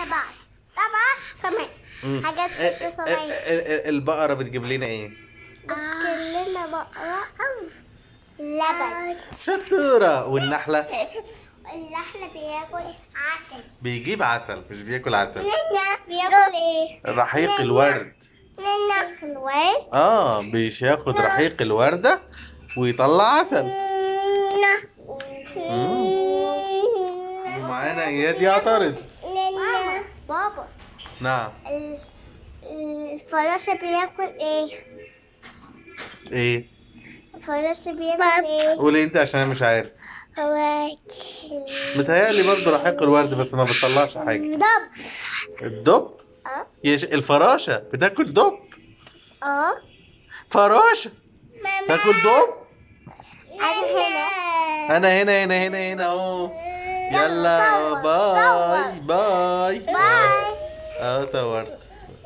بعض طبعا سماء مم. حاجات ال- ال- ست سماء ال- ال- البقرة بتجيب لنا ايه؟ كلنا بقرة لبن شطورة والنحلة النحلة بياكل عسل بيجيب عسل مش بياكل عسل بياكل ايه؟ رحيق الورد الورد اه بيش ياخد رحيق الوردة ويطلع عسل ومعانا اياد يعترض ماما بابا نعم ال- الفراشة بياكل ايه؟ ايه الفراشة بياكل ايه؟ قولي انت عشان انا مش عارف فواكه متهيألي برضه رحيق الورد بس ما بتطلعش حاجة دب الدب اه يش... الفراشة بتاكل دب اه فراشة تاكل دب انا هنا انا هنا هنا هنا هنا اهو يلا صور، باي صور. باي باي اه صورت